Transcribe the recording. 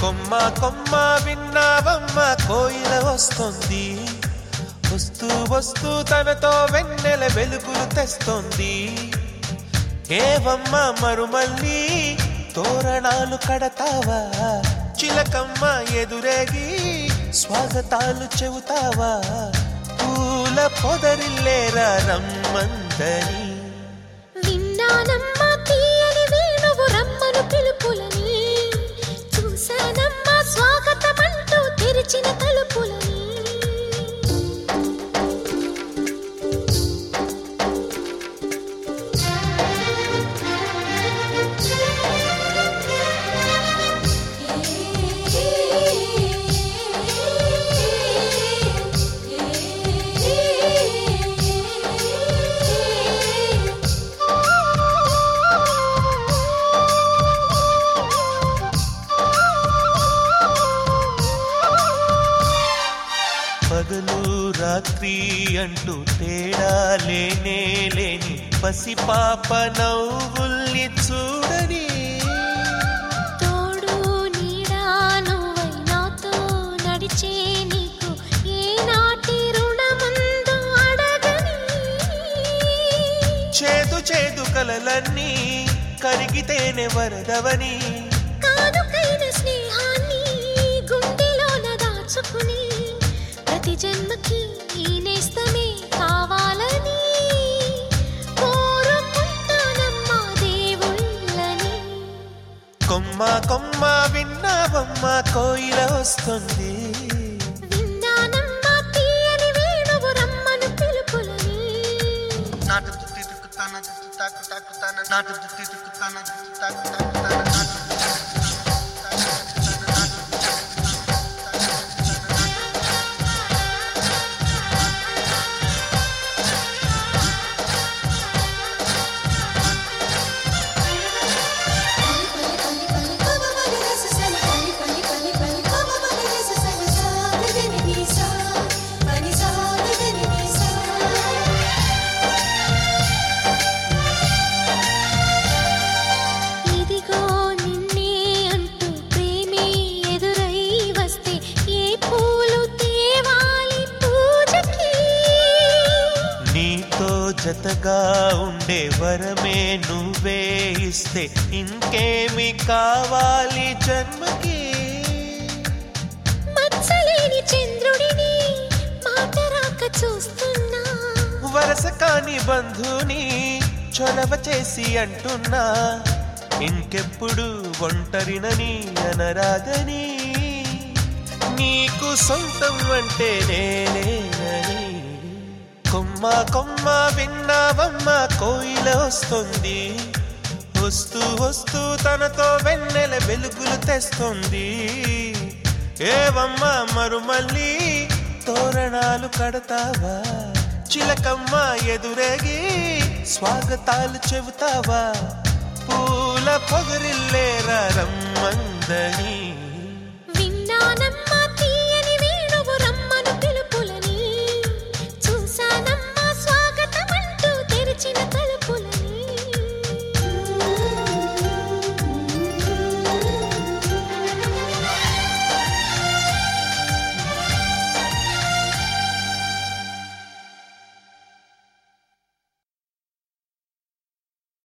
కొమ్మ కొమ్మ విన్నావమ్మ కోయిల వస్తుంది వస్తూ వస్తూ తనతో వెన్నెల వెలుగులు తెస్తుంది ఏవమ్మ మరుమల్లి తోరణాలు కడతావా చిలకమ్మ ఎదురేగి స్వాగతాలు చెబుతావా పూల పొదరిల్లేరా రమ్మందని విన్నానమ్మా తీయని వేణువు రమ్మను పిలుపులని చూశానమ్మా స్వాగతమంటూ తెరిచిన తలుపులని పగలు రాత్రి అంటూ తేడా లేనే లేని పసిపాప నవ్వుల్ని చూడని తోడు నీడా నువ్వై నాతో నడిచే నీకు ఏనాటి రుణముందో అడగని చేదు చేదు కలలన్నీ కరిగితేనే వరదవని కానుకైన స్నేహాన్ని గుండెలోన దాచుకుని ప్రతి జన్మకి ఈ నేస్తమే కావాలని కోరుకుంటానమ్మా దేవుళ్ళని కొమ్మ కొమ్మ విన్నావమ్మ కోయిల వస్తుంది విన్నానమ్మా తీయని వేణువు రమ్మను పిలుపులని నాటు దుత్తి దుక్కుతాన దుత్తి తాకు తాకుతాన నాటు దుత్తి దుక్కుతాన దుత్తి తాకు తాకుతాన నాటు ఇదిగో నిన్నే అంటూ ప్రేమే ఎదురై వస్తే ఏ పూలు తేవాలి పూజకి నీతో జతగా ఉండే వరమే నువ్వే ఇస్తే ఇంకేమి కావాలి జన్మకి మచ్చలేని చంద్రుడిని మాట రాక చూస్తున్నా వరస కాని బంధుని చొరవ చేసి అంటున్నా ఇంకెప్పుడు ఒంటరినని అనరాదని నీకు సొంతం అంటే నేనేనని కొమ్మ కొమ్మ విన్నావమ్మ కోయిల వస్తుంది వస్తూ వస్తూ తనతో వెన్నెల వెలుగులు తెస్తుంది ఏవమ్మ మరుమల్లి తోరణాలు కడతావా చిలకమ్మ ఎదురేగి స్వాగతాలు చెబుతావా పూల పొగరిల్లేరా రమ్మందని